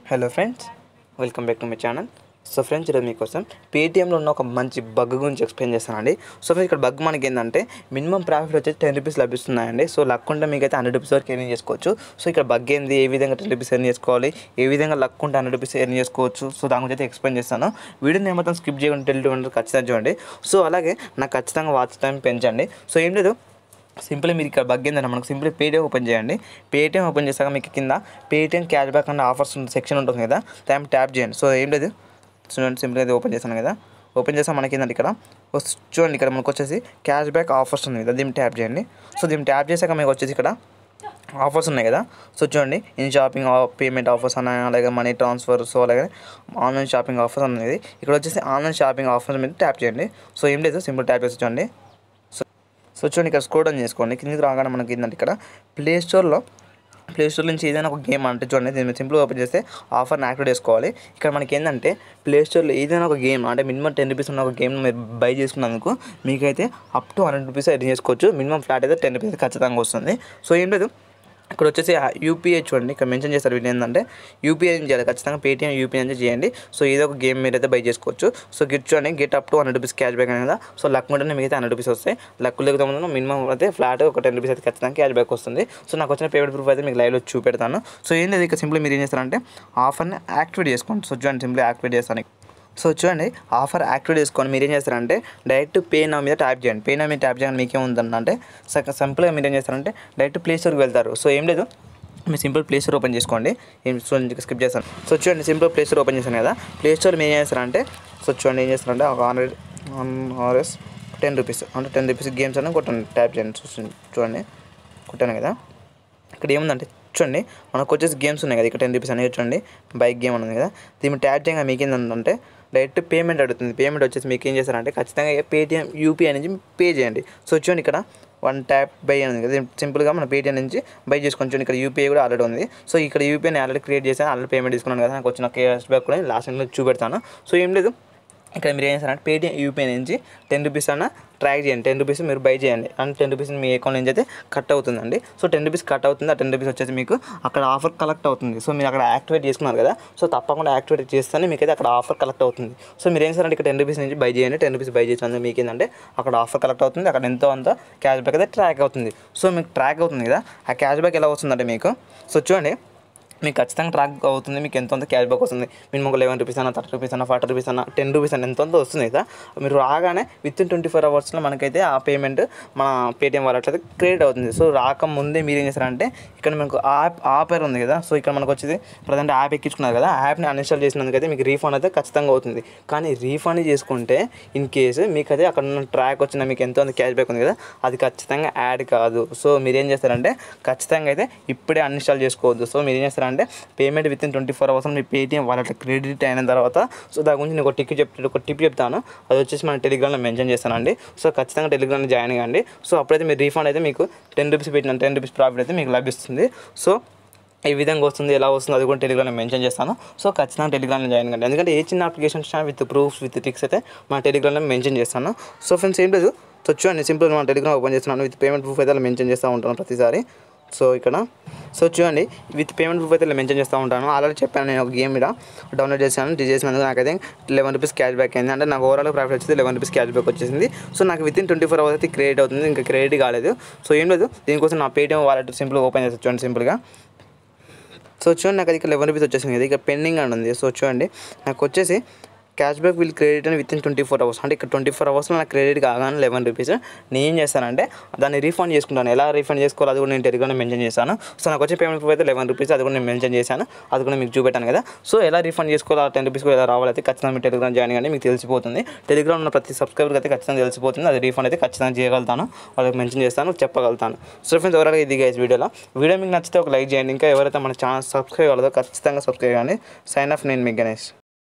hello friends welcome back to my channel so friends ఈరోజు మీకోసం పేటీఎంలో ఉన్న ఒక మంచి బగ్ గురించి ఎక్స్ప్లెయిన్ చేస్తానండి సో ఫ్రెండ్స్ ఇక్కడ బగ్ మనకి ఏంటంటే మినిమం ప్రాఫిట్ వచ్చేసి టెన్ రూపీస్ లభిస్తున్నాయండి సో లక్ ఉంటే మీకు అయితే హండ్రెడ్ రూపీస్ వరకు ఎర్న్ చేసుకోవచ్చు సో ఇక్కడ బగ్ ఏంది ఏ విధంగా టెన్ రూపీస్ ఎర్న్ చేసుకోవాలి ఏ విధంగా లక్ ఉంటే హండ్రెడ్ రూపీస్ ఎర్న్ చేసుకోవచ్చు సో దాని గురించి అయితే ఎక్స్ప్లెయిన్ చేస్తాను వీడియోని ఏమాత్రం స్కిప్ చేయకుండా టెలిటూ ఖచ్చితంగా చూడండి సో అలాగే నాకు ఖచ్చితంగా వాచ్ టైం పెంచండి సో ఏం లేదు సింపుల్ మీరు ఇక్కడ బగ్ ఏంటంటే మనకు సింపుల్ పేటీఎం ఓపెన్ చేయండి పేటీఎం ఓపెన్ చేశాక మీకు కింద పేటీఎం క్యాష్ బ్యాక్ అన్న ఆఫర్స్ సెక్షన్ ఉంటుంది కదా దాన్ని ట్యాప్ చేయండి సో ఏం లేదు చూడండి సింపుల్ అయితే ఓపెన్ చేశాను కదా ఓపెన్ చేసాం మనకి ఏంటంటే ఇక్కడ వస్- చూడండి ఇక్కడ మనకు వచ్చేసి క్యాష్ బ్యాక్ ఆఫర్స్ ఉంది కదా దీన్ని ట్యాప్ చేయండి సో దీన్ని ట్యాప్ చేశాక మీకు వచ్చేసి ఇక్కడ ఆఫర్స్ ఉన్నాయి కదా సో చూడండి ఇన్ షాపింగ్ పేమెంట్ ఆఫర్స్ అన్న అలాగే మనీ ట్రాన్స్ఫర్ సో అలాగే ఆన్లైన్ షాపింగ్ ఆఫర్స్ అనేది ఇక్కడ వచ్చేసి ఆన్లైన్ షాపింగ్ ఆఫర్స్ మీద ట్యాప్ చేయండి సో ఏం లేదు సింపుల్ ట్యాప్ చేసి చూడండి సో చూడండి ఇక్కడ స్క్రోల్ డౌన్ చేసుకోండి కిందికి రాగానే మనకి ఏంటంటే ఇక్కడ ప్లే స్టోర్లో ప్లే స్టోర్ నుంచి ఏదైనా ఒక గేమ్ అంటే చూడండి దీన్ని సింపుల్గా ఓపెన్ చేస్తే ఆఫర్ని యాక్టివేట్ చేసుకోవాలి ఇక్కడ మనకి ఏంటంటే ప్లే స్టోర్లో ఏదైనా ఒక గేమ్ అంటే మినిమం టెన్ రూపీస్ ఉన్న ఒక గేమ్ మీరు బై చేసుకున్నందుకు మీకైతే up to hundred rupees earn చేసుకోవచ్చు మినిమం ఫ్లాట్ అయితే టెన్ రూపీస్ ఖచ్చితంగా వస్తుంది సో ఏం లేదు ఇక్కడ వచ్చేసి యూపీఐ చూడండి ఇక్కడ మెన్షన్ చేస్తారు వీళ్ళు ఏంటంటే యూపీఐ చేయాలి ఖచ్చితంగా పేటీఎం యూపీఐ అనేది చేయండి సో ఏదో ఒక గేమ్ మీరు అయితే బై చేసుకోవచ్చు సో గిట్ చూడండి get up to hundred rupees cash back అనేది సో లక్ ఉంటేనే మీకు అయితే హండ్రెడ్ రూపీస్ వస్తాయి లక్ లేకపోతే మినిమం అయితే ఫ్లాట్ ఒక టెన్ రూపీస్ అయితే ఖచ్చితంగా క్యాష్ బ్యాక్ వస్తుంది సో నాకు వచ్చిన పేమెంట్ ప్రూఫ్ అయితే మీకు లైవ్లో చూపెడతాను సో ఏం లేదు ఇక సింపుల్ మీరు ఏం చేస్తారంటే ఆఫర్ని యాక్టివేట్ చేసుకోండి సో చూడండి సింపుల్ యాక్టివేట్ చేస్తాను సో చూడండి ఆఫర్ యాక్టివేట్ చేసుకొని మీరు ఏం చేస్తారంటే డైరెక్ట్ పే నా మీద ట్యాప్ చేయండి పే నా మీద ట్యాప్ చేయడానికి మీకేం ఉందంటే సింపుల్గా మీరు ఏం చేస్తారంటే డైరెక్ట్ ప్లే స్టోర్కి వెళ్తారు సో ఏం లేదు మీరు సింపుల్ ప్లే స్టోర్ ఓపెన్ చేసుకోండి ఏం చూడండి స్కిప్ చేస్తాను సో చూడండి సింపుల్ ప్లే స్టోర్ ఓపెన్ చేశాను కదా ప్లే స్టోర్ మీరు ఏం చేస్తారంటే సో చూడండి ఏం చేస్తారంటే ఒక hundred one RS ten rupees అంటే టెన్ రూపీస్ గేమ్స్ అని కొట్టండి ట్యాప్ చేయండి చూడండి చూడండి కొట్టాను కదా ఇక్కడ ఏముందంటే చూడండి మనకు వచ్చేసి గేమ్స్ ఉన్నాయి కదా ఇక్కడ టెన్ రూపీస్ అనేది చూడండి బైక్ గేమ్ అని ఉంది కదా దీన్ని ట్యాప్ చేయగా మీకు ఏంటంటే డైరెక్ట్ పేమెంట్ అడుగుతుంది పేమెంట్ వచ్చేసి మీకు ఏం చేస్తారంటే ఖచ్చితంగా పేటిఎం యూపీఐ నుంచి పే చేయండి సో చూడండి ఇక్కడ వన్ ట్యాప్ బై అని ఉంది కదా సింపుల్గా మన పేటిఎం నుంచి బై చేసుకొని చూడండి ఇక్కడ యూపీఐ కూడా ఆల్రెడీ ఉంది సో ఇక్కడ యూపీఐని ఆల్రెడీ క్రియేట్ చేశాను ఆల్రెడీ పేమెంట్ తీసుకున్నాను కదా నాకు వచ్చిన క్యాష్ బ్యాక్ కూడా లాస్ట్ టైంలో చూపెడతాను సో ఏం లేదు ఇక్కడ మీరు ఏం చేస్తారంటే పేటీఎం యూపీఐ నుంచి టెన్ రూపీస్ అన్న ట్రాక్ చేయండి టెన్ రూపీస్ మీరు బై చేయండి అండ్ టెన్ రూపీస్ మీ అకౌంట్ నుంచి అయితే కట్ అవుతుందండి సో టెన్ రూపీస్ కట్ అవుతుంది ఆ టెన్ రూపీస్ వచ్చేసి మీకు అక్కడ ఆఫర్ కలెక్ట్ అవుతుంది సో మీరు అక్కడ యాక్టివేట్ చేసుకున్నారు కదా సో తప్పకుండా యాక్టివేట్ చేస్తేనే మీకు అయితే అక్కడ ఆఫర్ కలెక్ట్ అవుతుంది సో మీరు ఏం చేస్తారంటే ఇక్కడ టెన్ రూపీస్ నుంచి బై చేయండి టెన్ రూపీస్ బై చేసినందుకు మీకు ఏంటంటే అక్కడ ఆఫర్ కలెక్ట్ అవుతుంది అక్కడ ఎంతో అంత క్యాష్ బ్యాక్ అయితే ట్రాక్ అవుతుంది సో మీకు ట్రాక్ అవుతుంది కదా ఆ క్యాష్ బ్యాక్ ఎలా వస్తుందంటే మీకు సో చూడండి మీకు ఖచ్చితంగా ట్రాక్ అవుతుంది మీకు ఎంత క్యాష్ బ్యాక్ వస్తుంది మినిమం ఒక లెవెన్ రూపీస్ అన్న థర్టీ రూపీస్ అన్న ఫార్టీ రూపీస్ అన్న టెన్ రూపీస్ అన్న ఎంత వస్తుంది కదా మీరు రాగానే విత్ ఇన్ ట్వంటీ ఫోర్ అవర్స్లో మనకైతే ఆ పేమెంట్ మన పేటిఎం వాలెట్ అయితే క్రియేట్ అవుతుంది సో రాకముందే మీరు ఏం చేస్తారంటే ఇక్కడ మీకు యాప్ ఆపర్ ఉంది కదా సో ఇక్కడ మనకు వచ్చేది ప్రజెంట్ యాప్ ఎక్కించుకున్నారు కదా యాప్ని అన్ఇన్స్టాల్ చేసినందుకైతే మీకు రీఫండ్ అయితే ఖచ్చితంగా అవుతుంది కానీ రీఫండ్ చేసుకుంటే ఇన్ కేసు మీకు అయితే అక్కడ ఉన్న ట్రాక్ వచ్చిన మీకు ఎంతో క్యాష్ బ్యాక్ ఉంది కదా అది ఖచ్చితంగా యాడ్ కాదు సో మీరు ఏం చేస్తారంటే ఖచ్చితంగా అయితే ఇప్పుడే అన్ఇన్స్టాల్ చేసుకోవద్దు సో మీరు ఏం చేస్తారంటే payment within twenty four hours మీ పేటిఎం వాలెట్ క్రెడిట్ అయిన తర్వాత సో దాని గురించి నేను ఒక టిక్ చెప్తాను ఒక టిప్ చెప్తాను అది వచ్చేసి మన టెలిగ్రామ్లో మెన్షన్ చేస్తానండి సో ఖచ్చితంగా టెలిగ్రామ్లో జాయిన్ కాండి సో అప్పుడైతే మీరు రీఫండ్ అయితే మీకు టెన్ రూపీస్ పెట్టిన టెన్ రూపీస్ ప్రాఫిట్ అయితే మీకు లభిస్తుంది సో ఏ విధంగా వస్తుంది ఎలా వస్తుంది అది కూడా టెలిగ్రామ్లో మెన్షన్ చేస్తాను సో ఖచ్చితంగా టెలిగ్రామ్లో జాయిన్ కండి ఎందుకంటే ఏ చిన్న అప్లికేషన్ వచ్చినా విత్ ప్రూఫ్స్ విత్ టిక్స్ అయితే మన టెలిగ్రామ్లో మెన్షన్ చేస్తాను సో ఫ్రెండ్స్ ఏం లేదు సో చూడండి సింపుల్ మన టెలిగ్రామ్ ఓపెన్ చేస్తున్నాను విత్ పేమెంట్ ప్రూఫ్ అయితే అలా మెన్షన్ చేస్తూ ఉంటాను ప్రతిసారి సో ఇక్కడ సో చూడండి విత్ పేమెంట్ ప్రూఫ్ అయితే ఇలా మెన్షన్ చేస్తూ ఉంటాను ఆల్రెడీ చెప్పాను నేను ఒక గేమ్ ఇక్కడ డౌన్లోడ్ చేశాను ఇది చేసినందుకు నాకైతే లెవెన్ రూపీస్ క్యాష్ బ్యాక్ అయింది అంటే నాకు ఓవరాల్ ప్రాఫిట్ వచ్చేది లెవెన్ రూపీస్ క్యాష్ బ్యాక్ వచ్చేసింది సో నాకు within twenty four hours అయితే క్రియేట్ అవుతుంది ఇంకా క్రెడిట్ కాలేదు సో ఏం లేదు దీనికోసం నా పేటిఎం వాలెట్ సింపుల్గా ఓపెన్ చేసి చూడండి సింపుల్గా సో చూడండి నాకు అది ఇక్కడ లెవెన్ రూపీస్ వచ్చేసింది కదా ఇక పెండింగ్ అని ఉంది సో చూడండి నాకు వచ్చేసి క్యాష్ బ్యాక్ విల్ క్రెడిట్ అని within twenty four hours అంటే ఇక్కడ ట్వంటీ ఫోర్ అవర్స్లో నాకు క్రెడిట్ కాగానే లెవెన్ రూపీస్ నేను ఏం చేస్తానంటే దాన్ని రీఫండ్ చేసుకుంటాను ఎలా రీఫండ్ చేసుకోవాలి అది కూడా నేను టెలిగ్రామ్ మెన్షన్ చేశాను సో నాకు వచ్చే పేమెంట్ ప్రూఫ్ అయితే లెవెన్ రూపీస్ అది కూడా నేను మెన్షన్ చేశాను అది కూడా మీకు చూపెట్టాను కదా సో ఎలా రీఫండ్ చేసుకోవాలి ఆ టెన్ రూపీస్ కూడా ఎలా రావాలైతే ఖచ్చితంగా మీ టెలిగ్రామ్ జాయిన్ కానీ మీకు తెలిసిపోతుంది టెలిగ్రామ్ ఉన్న ప్రతి సబ్స్క్రైబర్కి అయితే ఖచ్చితంగా తెలిసిపోతుంది అది రీఫండ్ అయితే ఖచ్చితంగా చేయగలుగుతాను వాళ్ళకి మెన్షన్ చేస్తాను చెప్పగలుగుతాను సో ఫ్రెండ్స్ ఎవరైనా ఇది గైస్ వీడియోలో వీడియో మీకు నచ్చితే ఒక లైక్ చేయండి ఇంకా ఎవరైతే మన ఛానల్ సబ్స్క్రైబ్ అవ్వలేదో ఖచ్చితంగా సబ్స్క్రైబ్ కానీ సైన్ ఆఫ్ నేను మీకు గణేష్